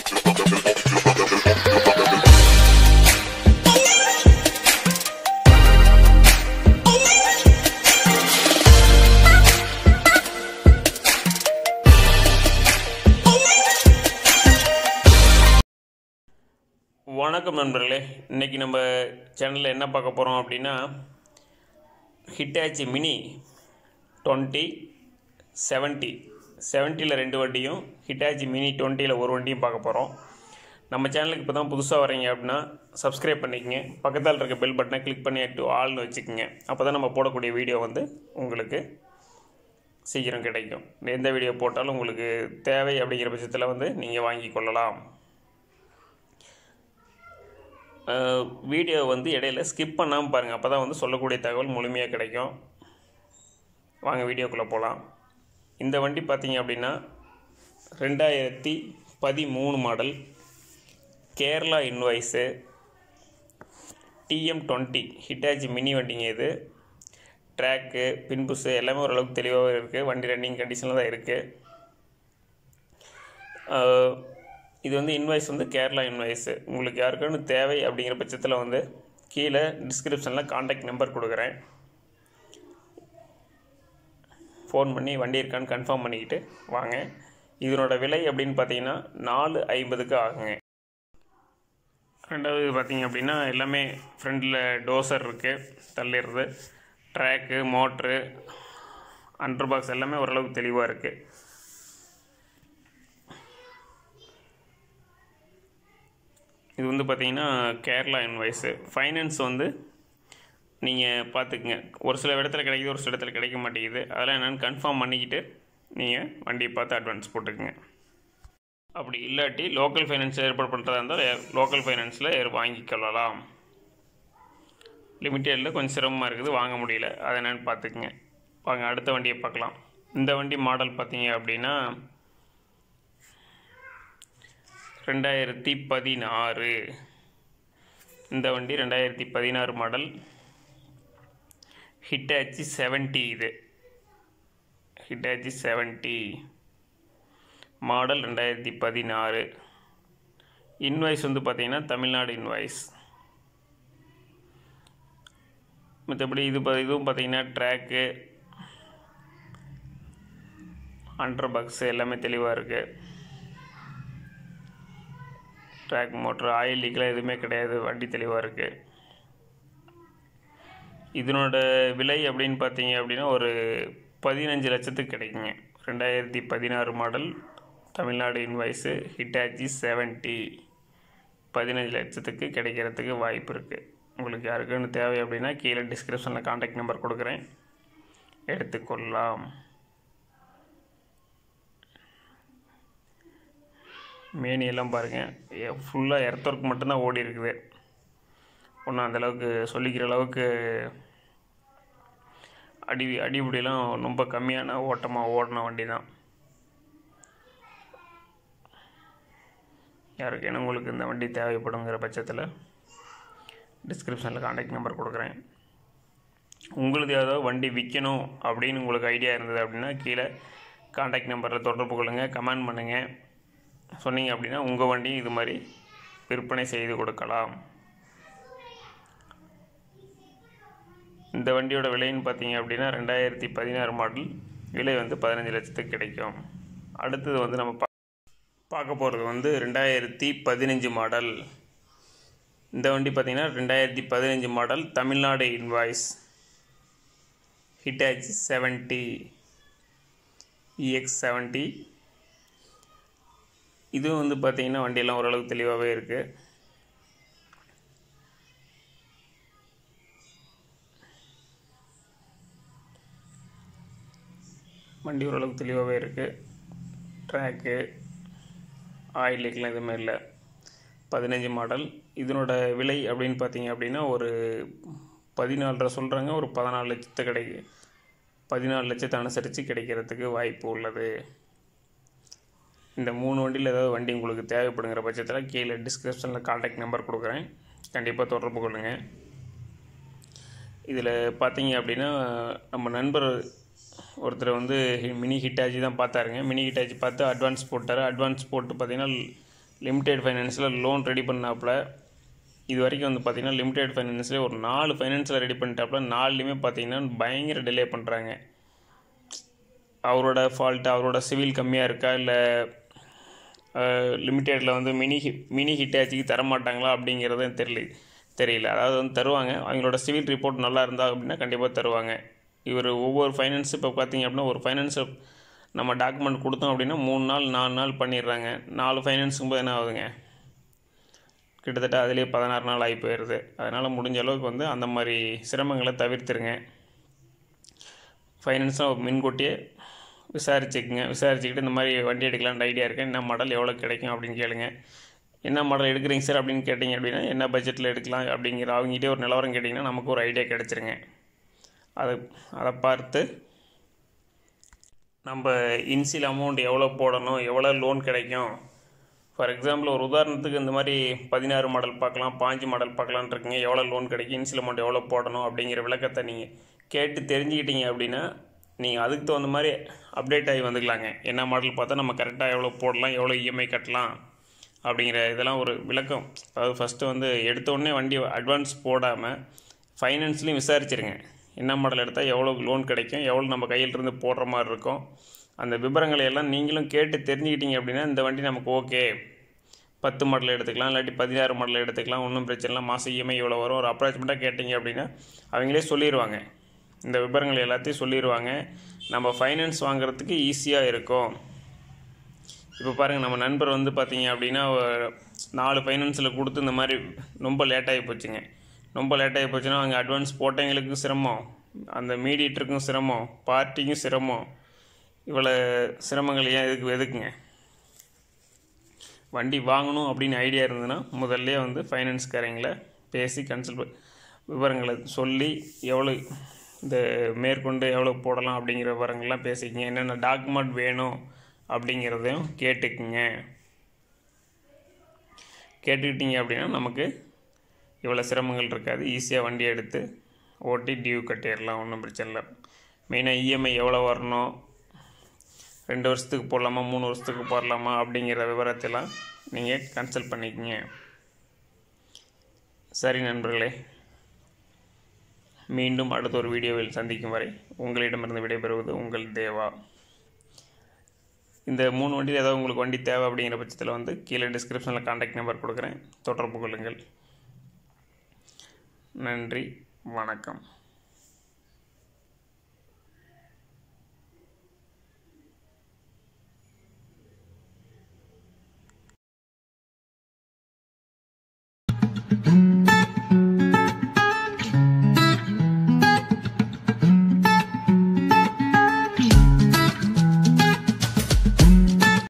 வணக்கம் நண்பர்களே இன்றைக்கி நம்ம சேனலில் என்ன பார்க்க போகிறோம் அப்படின்னா ஹிட்டாச்சி மினி டுவெண்ட்டி செவன்ட்டி செவன்ட்டியில் ரெண்டு வண்டியும் ஹிட்டாச்சி மினி டுவெண்ட்டியில் ஒரு வண்டியும் பார்க்க போகிறோம் நம்ம சேனலுக்கு இப்போ தான் புதுசாக வரீங்க அப்படின்னா சப்ஸ்கிரைப் பண்ணிக்கங்க பக்கத்தில் இருக்க பெல் பட்டனை கிளிக் பண்ணி டு ஆல்னு வச்சுக்கோங்க அப்போ தான் நம்ம போடக்கூடிய வீடியோ வந்து உங்களுக்கு சீக்கிரம் கிடைக்கும் எந்த வீடியோ போட்டாலும் உங்களுக்கு தேவை அப்படிங்கிற பட்சத்தில் வந்து நீங்கள் வாங்கி கொள்ளலாம் வீடியோ வந்து இடையில ஸ்கிப் பண்ணாமல் பாருங்கள் அப்போ தான் வந்து சொல்லக்கூடிய தகவல் முழுமையாக கிடைக்கும் வாங்க வீடியோக்குள்ளே போகலாம் இந்த வண்டி பார்த்தீங்க அப்படின்னா ரெண்டாயிரத்தி பதிமூணு model Kerala invoice TM twenty Hitachi mini வண்டிங்க இது ட்ராக்கு பின்புஸு எல்லாமே ஓரளவுக்கு தெளிவாக இருக்குது வண்டி ரன்னிங் கண்டிஷனில் தான் இருக்குது இது வந்து இன்வாய்ஸ் வந்து கேரளா இன்வாய்ஸு உங்களுக்கு யாருக்கானு தேவை அப்படிங்கிற பட்சத்தில் வந்து கீழே டிஸ்கிரிப்ஷனில் காண்டாக்ட் நம்பர் கொடுக்குறேன் ஃபோன் பண்ணி வண்டி இருக்கான்னு கன்ஃபார்ம் பண்ணிக்கிட்டு வாங்க இதனோட விலை அப்படின்னு பார்த்தீங்கன்னா நாலு ஐம்பதுக்கு ஆகுங்க ரெண்டாவது பார்த்தீங்க அப்படின்னா எல்லாமே ஃப்ரண்டில் டோசர் இருக்குது தள்ளிடுறது ட்ராக்கு மோட்ரு அண்டர் பாக்ஸ் எல்லாமே ஓரளவுக்கு தெளிவாக இருக்குது இது வந்து பார்த்தீங்கன்னா கேரளா இன்வாய்ஸு ஃபைனான்ஸ் வந்து நீங்கள் பார்த்துக்குங்க ஒரு சில இடத்துல கிடைக்குது ஒரு சில இடத்துல கிடைக்க மாட்டேங்குது அதெல்லாம் என்னென்னு கன்ஃபார்ம் பண்ணிக்கிட்டு நீங்கள் வண்டியை பார்த்து அட்வான்ஸ் போட்டுக்குங்க அப்படி இல்லாட்டி லோக்கல் ஃபைனான்ஸ் ஏற்பாடு பண்ணுறதா இருந்தால் லோக்கல் ஃபைனான்ஸில் வாங்கிக்கொள்ளலாம் லிமிட்டடில் கொஞ்சம் சிரமமாக இருக்குது வாங்க முடியல அதை என்னென்னு பார்த்துக்குங்க வாங்க அடுத்த வண்டியை பார்க்கலாம் இந்த வண்டி மாடல் பார்த்தீங்க அப்படின்னா ரெண்டாயிரத்தி பதினாறு இந்த வண்டி ரெண்டாயிரத்தி பதினாறு மாடல் ஹிட்டாச்சி செவன்ட்டி இது ஹிட்டாச்சி செவன்ட்டி மாடல் ரெண்டாயிரத்தி பதினாறு இன்வாய்ஸ் வந்து பார்த்திங்கன்னா தமிழ்நாடு இன்வாய்ஸ் மற்றபடி இது ப இதுவும் பார்த்திங்கன்னா ட்ராக்கு அண்டர் பாக்ஸு எல்லாமே தெளிவாக இருக்குது ட்ராக் மோட்ரு ஆயில் லீக்கெலாம் எதுவுமே கிடையாது வண்டி தெளிவாக இருக்குது இதனோட விலை அப்படின்னு பார்த்தீங்க அப்படின்னா ஒரு பதினஞ்சு லட்சத்துக்கு கிடைக்குங்க ரெண்டாயிரத்தி பதினாறு model Tamil Nadu invoice Hitachi seventy பதினஞ்சு லட்சத்துக்கு கிடைக்கிறதுக்கு வாய்ப்பு இருக்குது உங்களுக்கு யாருக்குன்னு தேவை அப்படின்னா கீழே டிஸ்கிரிப்ஷனில் காண்டாக்ட் நம்பர் கொடுக்குறேன் எடுத்துக்கொள்ளலாம் மேனி எல்லாம் பாருங்கள் ஃபுல்லாக எர்த் ஒர்க் மட்டும்தான் ஓடி இருக்குது ஒன்றும் அந்தளவுக்கு சொல்லிக்கிற அளவுக்கு அடி அடிபடியெல்லாம் ரொம்ப கம்மியான ஓட்டமாக ஓடின வண்டி தான் யாருக்கேனும் உங்களுக்கு இந்த வண்டி தேவைப்படுங்கிற பட்சத்தில் டிஸ்கிரிப்ஷனில் காண்டாக்ட் நம்பர் கொடுக்குறேன் உங்களுக்கு ஏதாவது வண்டி விற்கணும் அப்படின்னு உங்களுக்கு ஐடியா இருந்தது அப்படின்னா கீழே காண்டாக்ட் நம்பரில் தொடர்பு கொள்ளுங்கள் கமெண்ட் பண்ணுங்கள் சொன்னீங்க அப்படின்னா உங்கள் வண்டியும் இது மாதிரி விற்பனை செய்து கொடுக்கலாம் இந்த வண்டியோட விலைன்னு பார்த்தீங்க அப்படின்னா ரெண்டாயிரத்தி பதினாறு மாடல் விலை வந்து பதினஞ்சு லட்சத்துக்கு கிடைக்கும் அடுத்தது வந்து நம்ம பா பார்க்க போகிறது வந்து ரெண்டாயிரத்தி பதினஞ்சு மாடல் இந்த வண்டி பார்த்திங்கன்னா ரெண்டாயிரத்தி பதினஞ்சு model Tamil Nadu invoice Hitachi seventy EX seventy இதுவும் வந்து பார்த்திங்கன்னா வண்டியெல்லாம் ஓரளவுக்கு தெளிவாகவே இருக்குது வண்டி ஓரளவுக்கு தெளிவாகவே இருக்குது ட்ராக்கு ஆயில் லீக்லாம் எதுவுமே இல்லை பதினஞ்சு மாடல் இதனோட விலை அப்படின்னு பார்த்தீங்க அப்படின்னா ஒரு பதினாலரை சொல்கிறாங்க ஒரு பதினாலு லட்சத்து கிடைக்கு பதினாலு லட்சத்தை அனுசரித்து கிடைக்கிறதுக்கு வாய்ப்பு உள்ளது இந்த மூணு வண்டியில் ஏதாவது வண்டி உங்களுக்கு தேவைப்படுங்கிற பட்சத்தில் கீழே டிஸ்கிரிப்ஷனில் காண்டாக்ட் நம்பர் கொடுக்குறேன் கண்டிப்பாக தொடர்பு கொள்ளுங்கள் இதில் பார்த்தீங்க அப்படின்னா நம்ம நண்பர் ஒருத்தர் வந்து ஹி- மினி ஹிட்டாச்சி தான் பார்த்தாருங்க மினி ஹிட்டாச்சி பார்த்து அட்வான்ஸ் போட்டார் அட்வான்ஸ் போட்டு பார்த்தீங்கன்னா லிமிடெட் ஃபைனான்ஸில் லோன் ரெடி பண்ணாப்புல இது வரைக்கும் வந்து பார்த்திங்கன்னா லிமிடெட் ஃபைனான்ஸ்லேயே ஒரு நாலு ஃபைனான்ஸில் ரெடி பண்ணிட்டாப்புல நாலுலேயுமே பார்த்தீங்கன்னா பயங்கர டிலே பண்ணுறாங்க அவரோட ஃபால்ட் அவரோட சிவில் கம்மியாக இருக்கா இல்லை லிமிட்டெடில் வந்து மினி ஹிட் மினி ஹிட்டாச்சிக்கு தரமாட்டாங்களா அப்படிங்கிறது எனக்கு தெரியல தெரியல அதாவது வந்து தருவாங்க அவங்களோட சிவில் ரிப்போர்ட் நல்லா இருந்தா அப்படின்னா கண்டிப்பாக தருவாங்க இவர் ஒவ்வொரு ஃபைனான்ஸ் இப்போ பார்த்தீங்க அப்படின்னா ஒரு ஃபைனான்ஸை நம்ம டாக்குமெண்ட் கொடுத்தோம் அப்படின்னா மூணு நாள் நாலு நாள் பண்ணிடுறாங்க நாலு ஃபைனான்ஸுக்கும் போது என்ன ஆகுதுங்க கிட்டத்தட்ட அதிலே பதினாறு நாள் ஆகி போயிடுது அதனால் முடிஞ்ச அளவுக்கு வந்து அந்த மாதிரி சிரமங்களை தவிர்த்துருங்க ஃபைனான்ஸாக முன்கூட்டியே விசாரிச்சுக்குங்க விசாரிச்சுக்கிட்டு இந்த மாதிரி வண்டி எடுக்கலான்ற ஐடியா இருக்கேன் என்ன மாடல் எவ்வளோ கிடைக்கும் அப்படின்னு கேளுங்க என்ன மாடல் எடுக்கிறீங்க சார் அப்படின்னு கேட்டிங்க அப்படின்னா என்ன பட்ஜெட்டில் எடுக்கலாம் அப்படிங்கிற அவங்ககிட்டே ஒரு நிலவரம் கேட்டிங்கன்னா நமக்கு ஒரு ஐடியா கிடச்சிருங்க அதை அதை பார்த்து நம்ம இன்சியல் அமௌண்ட் எவ்வளோ போடணும் எவ்வளோ லோன் கிடைக்கும் ஃபார் எக்ஸாம்பிள் ஒரு உதாரணத்துக்கு இந்த மாதிரி பதினாறு மாடல் பார்க்கலாம் பாஞ்சு மாடல் பார்க்கலான்னு இருக்குங்க எவ்வளோ லோன் கிடைக்கும் இன்சியல் அமௌண்ட் எவ்வளோ போடணும் அப்படிங்கிற விளக்கத்தை நீங்கள் கேட்டு தெரிஞ்சுக்கிட்டீங்க அப்படின்னா நீங்கள் அதுக்கு தகுந்த மாதிரி அப்டேட் ஆகி வந்துக்கலாங்க என்ன மாடல் பார்த்தா நம்ம கரெக்டாக எவ்வளோ போடலாம் எவ்வளோ இஎம்ஐ கட்டலாம் அப்படிங்கிற இதெல்லாம் ஒரு விளக்கம் அதாவது ஃபஸ்ட்டு வந்து எடுத்த உடனே வண்டி அட்வான்ஸ் போடாமல் ஃபைனான்ஸ்லையும் விசாரிச்சிருங்க என்ன மாடல் எடுத்தால் எவ்வளோ லோன் கிடைக்கும் எவ்வளோ நம்ம கையில் இருந்து போடுற மாதிரி இருக்கும் அந்த விவரங்களை எல்லாம் நீங்களும் கேட்டு தெரிஞ்சுக்கிட்டீங்க அப்படின்னா இந்த வண்டி நமக்கு ஓகே பத்து மாடல் எடுத்துக்கலாம் இல்லாட்டி பதினாறு மாடல் எடுத்துக்கலாம் ஒன்றும் பிரச்சனை இல்லை மாதம் இஎம்ஐ இவ்வளோ வரும் ஒரு அப்ராச்மெண்ட்டாக கேட்டிங்க அப்படின்னா அவங்களே சொல்லிடுவாங்க இந்த விவரங்கள் எல்லாத்தையும் சொல்லிடுவாங்க நம்ம ஃபைனான்ஸ் வாங்குறதுக்கு ஈஸியாக இருக்கும் இப்போ பாருங்கள் நம்ம நண்பர் வந்து பார்த்தீங்க அப்படின்னா ஒரு நாலு ஃபைனான்ஸில் கொடுத்து இந்த மாதிரி ரொம்ப லேட்டாகி போச்சுங்க ரொம்ப லேட்டாகி போச்சுன்னா அவங்க அட்வான்ஸ் போட்டவங்களுக்கும் சிரமம் அந்த மீடியேட்டருக்கும் சிரமம் பார்ட்டிக்கும் சிரமம் இவ்வளோ சிரமங்கள் ஏன் எதுக்கு எதுக்குங்க வண்டி வாங்கணும் அப்படின்னு ஐடியா இருந்ததுன்னா முதல்ல வந்து ஃபைனான்ஸ்காரங்களை பேசி கன்சல்ட் விவரங்களை சொல்லி எவ்வளோ இந்த மேற்கொண்டு எவ்வளோ போடலாம் அப்படிங்கிற விவரங்கள்லாம் பேசிக்கங்க என்னென்ன டாக்குமெண்ட் வேணும் அப்படிங்கிறதையும் கேட்டுக்குங்க கேட்டுக்கிட்டீங்க அப்படின்னா நமக்கு இவ்வளோ சிரமங்கள் இருக்காது ஈஸியாக வண்டி எடுத்து ஓட்டி டியூ கட்டிடலாம் ஒன்றும் பிரச்சனை இல்லை மெயினாக இஎம்ஐ எவ்வளோ வரணும் ரெண்டு வருஷத்துக்கு போடலாமா மூணு வருஷத்துக்கு போடலாமா அப்படிங்கிற விவரத்தெல்லாம் நீங்கள் கன்சல்ட் பண்ணிக்கங்க சரி நண்பர்களே மீண்டும் அடுத்த ஒரு வீடியோவில் சந்திக்கும் வரை உங்களிடமிருந்து விடைபெறுவது உங்கள் தேவா இந்த மூணு வண்டியில் ஏதாவது உங்களுக்கு வண்டி தேவை அப்படிங்கிற பட்சத்தில் வந்து கீழே டிஸ்கிரிப்ஷனில் காண்டாக்ட் நம்பர் கொடுக்குறேன் தொடர்பு கொள்ளுங்கள் நன்றி வணக்கம் thank you